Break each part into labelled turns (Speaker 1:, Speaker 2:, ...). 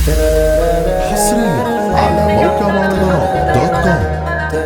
Speaker 1: حصريا على موقع مهرجانات دوت كوم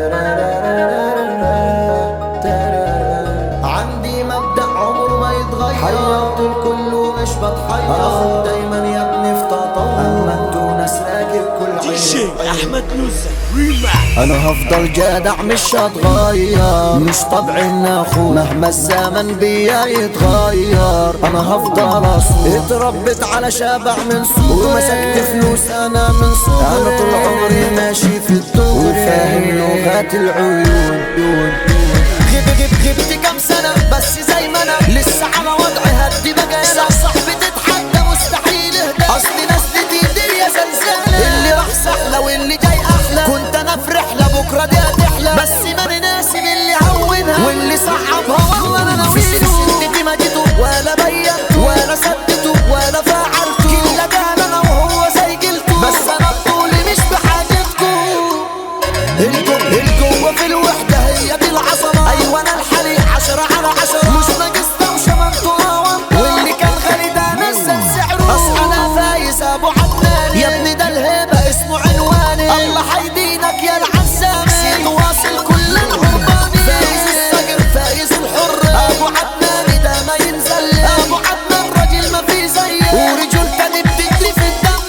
Speaker 2: عندي مبدأ عمره ما يتغير حيرت الكل ومش بتحير اخد دايما يا ابني في تطور اما انتوا ناس راكب كل
Speaker 3: دي جي
Speaker 2: عين
Speaker 3: احمد نوزة ريماكس
Speaker 2: انا هفضل جدع مش هتغير مش طبعي ان اخوه مهما الزمن بيا يتغير انا هفضل اصول اتربيت على شبع من صغري ومسكت فلوس انا من صغري انا طول عمري ماشي في الدور فاهم لغات العيون غب غب غبت كام سنة بس زي ما انا لسه على وضعي هدي بقى انا صاحبي تتحدى مستحيل اهدى اصل نزلتي الدنيا زلزالة اللي راح سهلة واللي جاي احلى كنت انا في رحلة بكرة دي هتحلى بس ماني ناسي من اللي هونها واللي صعبها والله انا نويته سنتي ما جيته ولا بينته ولا سدته ولا فعلته كل قال انا وهو زي قلته بس انا بطولي مش بحاجتكم الجو الجوة في الوحدة هي دي العظمة أيوة أنا الحالي عشرة على عشرة مش ناقص دوشة منطورة واللي كان غالي ده نزل سعره أصل أنا فايز أبو عدنان يا ابني ده الهيبة اسمه عنواني الله حيدينك يا العزام سيد واصل كل الغرباني فايز الصقر فايز الحر أبو عدنان ده ما ينزل أبو عدنان راجل ما في زيه ورجول تاني بتجري في الدم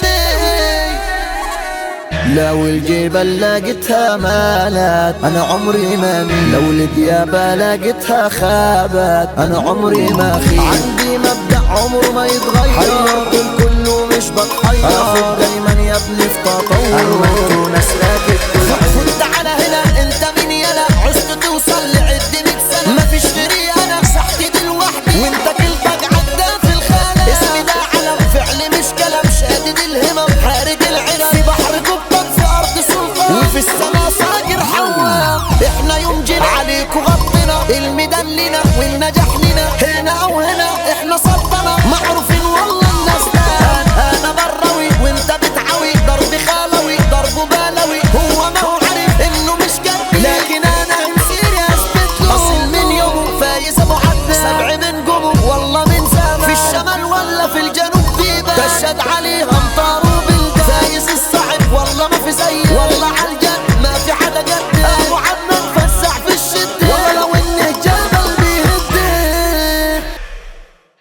Speaker 2: لو الجبل لقيتها مالت انا عمري ما مين لو الديابة لقيتها خابت انا عمري ما خيب عندي مبدأ عمره ما يتغير حيرت الكل ومش بتحير اخد دايما يا ابني في تطور اما انتوا ناس راكب كل كنت على هنا انت مين يلا عشت توصل لعد 100 سنة مفيش غيري انا مسحتي دي لوحدي وانت كلبك عدى في الخانة اسمي ده علم فعل مش كلام شادد الهمم حارق العنب في بحر كبك في ارض سلطان وفي السما صاقر حوام احنا يوم جينا عليك وغطينا الميدان لنا والنجاح لنا هنا او هنا احنا سلطنة معروفين والله